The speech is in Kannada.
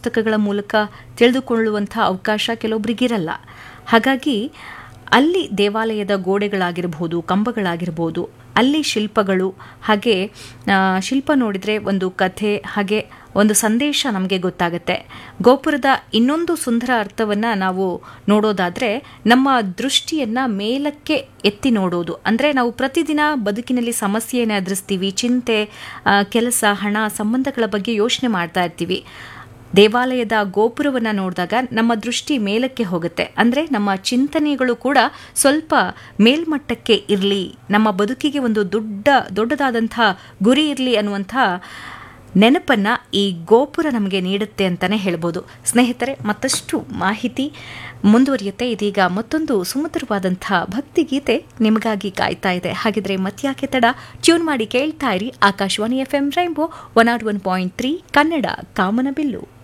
ಪುಸ್ತಕಗಳ ಮೂಲಕ ತಿಳಿದುಕೊಳ್ಳುವಂಥ ಅವಕಾಶ ಕೆಲವೊಬ್ಬರಿಗಿರಲ್ಲ ಹಾಗಾಗಿ ಅಲ್ಲಿ ದೇವಾಲಯದ ಗೋಡೆಗಳಾಗಿರ್ಬೋದು ಕಂಬಗಳಾಗಿರ್ಬೋದು ಅಲ್ಲಿ ಶಿಲ್ಪಗಳು ಹಾಗೆ ಆ, ಶಿಲ್ಪ ನೋಡಿದರೆ ಒಂದು ಕಥೆ ಹಾಗೆ ಒಂದು ಸಂದೇಶ ನಮಗೆ ಗೊತ್ತಾಗುತ್ತೆ ಗೋಪುರದ ಇನ್ನೊಂದು ಸುಂದರ ಅರ್ಥವನ್ನು ನಾವು ನೋಡೋದಾದರೆ ನಮ್ಮ ದೃಷ್ಟಿಯನ್ನು ಮೇಲಕ್ಕೆ ಎತ್ತಿ ನೋಡೋದು ಅಂದರೆ ನಾವು ಪ್ರತಿದಿನ ಬದುಕಿನಲ್ಲಿ ಸಮಸ್ಯೆಯನ್ನು ಎದುರಿಸ್ತೀವಿ ಚಿಂತೆ ಆ, ಕೆಲಸ ಹಣ ಸಂಬಂಧಗಳ ಬಗ್ಗೆ ಯೋಚನೆ ಮಾಡ್ತಾ ಇರ್ತೀವಿ ದೇವಾಲಯದ ಗೋಪುರವನ್ನು ನೋಡಿದಾಗ ನಮ್ಮ ದೃಷ್ಟಿ ಮೇಲಕ್ಕೆ ಹೋಗುತ್ತೆ ಅಂದರೆ ನಮ್ಮ ಚಿಂತನೆಗಳು ಕೂಡ ಸ್ವಲ್ಪ ಮೇಲ್ಮಟ್ಟಕ್ಕೆ ಇರಲಿ ನಮ್ಮ ಬದುಕಿಗೆ ಒಂದು ದೊಡ್ಡ ದೊಡ್ಡದಾದಂಥ ಗುರಿ ಇರಲಿ ಅನ್ನುವಂಥ ನೆನಪನ್ನು ಈ ಗೋಪುರ ನಮಗೆ ನೀಡುತ್ತೆ ಅಂತಲೇ ಹೇಳ್ಬೋದು ಸ್ನೇಹಿತರೆ ಮತ್ತಷ್ಟು ಮಾಹಿತಿ ಮುಂದುವರಿಯುತ್ತೆ ಇದೀಗ ಮತ್ತೊಂದು ಸುಮಧುರವಾದಂಥ ಭಕ್ತಿಗೀತೆ ನಿಮಗಾಗಿ ಕಾಯ್ತಾ ಇದೆ ಹಾಗಿದ್ರೆ ಮತ್ಯಾಕೆ ತಡ ಟ್ಯೂನ್ ಮಾಡಿ ಕೇಳ್ತಾ ಇರಿ Akashvani F M rainbow one ought one point three Kannada ಕಾಮನಬಿಲ್ಲು